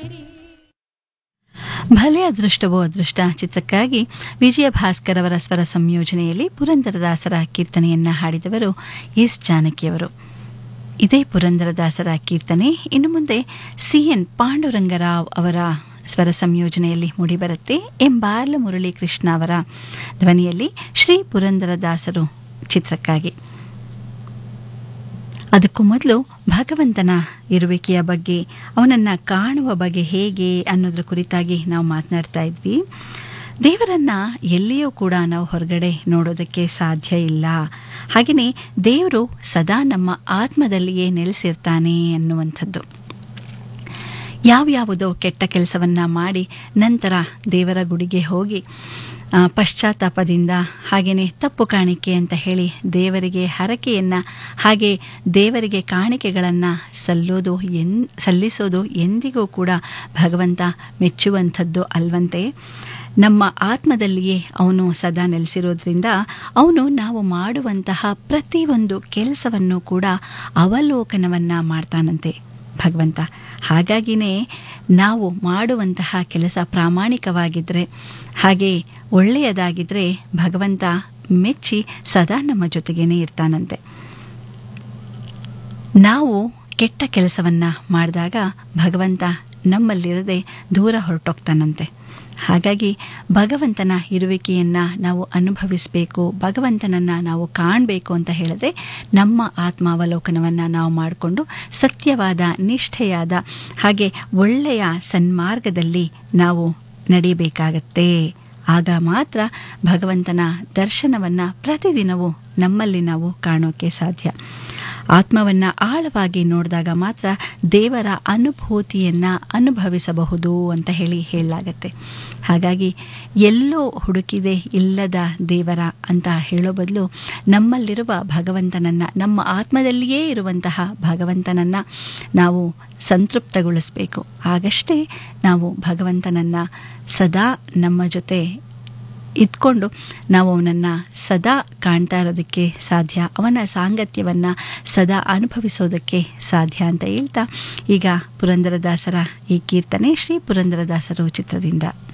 ಭಲೆ ಅದೃಷ್ಟವೋ ಅದೃಷ್ಟ ಚಿತ್ರಕ್ಕಾಗಿ ವಿಜಯ ಭಾಸ್ಕರ್ ಅವರ ಸ್ವರ ಸಂಯೋಜನೆಯಲ್ಲಿ ಪುರಂದರದಾಸರ ಕೀರ್ತನೆಯನ್ನ ಹಾಡಿದವರು ಎಸ್ ಜಾನಕಿಯವರು ಇದೇ ಪುರಂದರದಾಸರ ಕೀರ್ತನೆ ಇನ್ನು ಮುಂದೆ ಸಿ ಎನ್ ಪಾಂಡುರಂಗರಾವ್ ಅವರ ಸ್ವರ ಸಂಯೋಜನೆಯಲ್ಲಿ ಮೂಡಿಬರುತ್ತೆ ಎಂ ಬಾಲ ಮುರಳಿ ಕೃಷ್ಣ ಅವರ ಧ್ವನಿಯಲ್ಲಿ ಶ್ರೀ ಪುರಂದರದಾಸರು ಚಿತ್ರಕ್ಕಾಗಿ ಅದಕ್ಕೂ ಮೊದಲು ಭಗವಂತನ ಇರುವಿಕೆಯ ಬಗ್ಗೆ ಅವನನ್ನ ಕಾಣುವ ಬಗ್ಗೆ ಹೇಗೆ ಅನ್ನೋದ್ರ ಕುರಿತಾಗಿ ನಾವು ಮಾತನಾಡ್ತಾ ಇದ್ವಿ ದೇವರನ್ನ ಎಲ್ಲಿಯೂ ಕೂಡ ನಾವು ಹೊರಗಡೆ ನೋಡೋದಕ್ಕೆ ಸಾಧ್ಯ ಇಲ್ಲ ಹಾಗೆಯೇ ದೇವರು ಸದಾ ನಮ್ಮ ಆತ್ಮದಲ್ಲಿಯೇ ನೆಲೆಸಿರ್ತಾನೆ ಅನ್ನುವಂಥದ್ದು ಯಾವ್ಯಾವುದೋ ಕೆಟ್ಟ ಕೆಲಸವನ್ನ ಮಾಡಿ ನಂತರ ದೇವರ ಗುಡಿಗೆ ಹೋಗಿ ಆ, ಪಶ್ಚಾತ್ತಾಪದಿಂದ ಹಾಗೆಯೇ ತಪ್ಪು ಕಾಣಿಕೆ ಅಂತ ಹೇಳಿ ದೇವರಿಗೆ ಹರಕೆಯನ್ನ ಹಾಗೆ ದೇವರಿಗೆ ಕಾಣಿಕೆಗಳನ್ನು ಸಲ್ಲೋದು ಎನ್ ಸಲ್ಲಿಸೋದು ಎಂದಿಗೂ ಕೂಡ ಭಗವಂತ ಮೆಚ್ಚುವಂಥದ್ದು ಅಲ್ವಂತೆ ನಮ್ಮ ಆತ್ಮದಲ್ಲಿಯೇ ಅವನು ಸದಾ ನೆಲೆಸಿರೋದ್ರಿಂದ ಅವನು ನಾವು ಮಾಡುವಂತಹ ಪ್ರತಿಯೊಂದು ಕೆಲಸವನ್ನು ಕೂಡ ಅವಲೋಕನವನ್ನ ಮಾಡ್ತಾನಂತೆ ಭಗವಂತ ಹಾಗಾಗಿನೇ ನಾವು ಮಾಡುವಂತಹ ಕೆಲಸ ಪ್ರಾಮಾಣಿಕವಾಗಿದ್ದರೆ ಹಾಗೆ ಒಳ್ಳೆಯದಾಗಿದ್ದರೆ ಭಗವಂತ ಮೆಚ್ಚಿ ಸದಾ ನಮ್ಮ ಜೊತೆಗೇನೆ ಇರ್ತಾನಂತೆ ನಾವು ಕೆಟ್ಟ ಕೆಲಸವನ್ನ ಮಾಡಿದಾಗ ಭಗವಂತ ನಮ್ಮಲ್ಲಿರದೆ ದೂರ ಹೊರಟೋಗ್ತಾನಂತೆ ಹಾಗಾಗಿ ಭಗವಂತನ ಇರುವಿಕೆಯನ್ನ ನಾವು ಅನುಭವಿಸಬೇಕು ಭಗವಂತನನ್ನ ನಾವು ಕಾಣಬೇಕು ಅಂತ ಹೇಳಿದ್ರೆ ನಮ್ಮ ಆತ್ಮಾವಲೋಕನವನ್ನ ನಾವು ಮಾಡಿಕೊಂಡು ಸತ್ಯವಾದ ನಿಷ್ಠೆಯಾದ ಹಾಗೆ ಒಳ್ಳೆಯ ಸನ್ಮಾರ್ಗದಲ್ಲಿ ನಾವು ನಡಿಬೇಕಾಗತ್ತೆ ಆಗ ಮಾತ್ರ ಭಗವಂತನ ದರ್ಶನವನ್ನ ಪ್ರತಿದಿನವೂ ನಮ್ಮಲ್ಲಿ ನಾವು ಕಾಣೋಕೆ ಸಾಧ್ಯ ಆತ್ಮವನ್ನ ಆಳವಾಗಿ ನೋಡಿದಾಗ ಮಾತ್ರ ದೇವರ ಅನುಭೂತಿಯನ್ನ ಅನುಭವಿಸಬಹುದು ಅಂತ ಹೇಳಿ ಹೇಳಲಾಗತ್ತೆ ಹಾಗಾಗಿ ಎಲ್ಲೋ ಹುಡುಕಿದೆ ಇಲ್ಲದ ದೇವರ ಅಂತ ಹೇಳೋ ಬದಲು ನಮ್ಮಲ್ಲಿರುವ ಭಗವಂತನನ್ನ ನಮ್ಮ ಆತ್ಮದಲ್ಲಿಯೇ ಇರುವಂತಹ ಭಗವಂತನನ್ನ ನಾವು ಸಂತೃಪ್ತಗೊಳಿಸಬೇಕು ಆಗಷ್ಟೇ ನಾವು ಭಗವಂತನನ್ನ ಸದಾ ನಮ್ಮ ಜೊತೆ ಇದ್ಕೊಂಡು ನಾವು ಅವನನ್ನು ಸದಾ ಕಾಣ್ತಾ ಇರೋದಕ್ಕೆ ಸಾಧ್ಯ ಅವನ ಸಾಂಗತ್ಯವನ್ನು ಸದಾ ಅನುಭವಿಸೋದಕ್ಕೆ ಸಾಧ್ಯ ಅಂತ ಹೇಳ್ತಾ ಈಗ ಪುರಂದರದಾಸರ ಈ ಕೀರ್ತನೆ ಶ್ರೀ ಪುರಂದರದಾಸರು ಚಿತ್ರದಿಂದ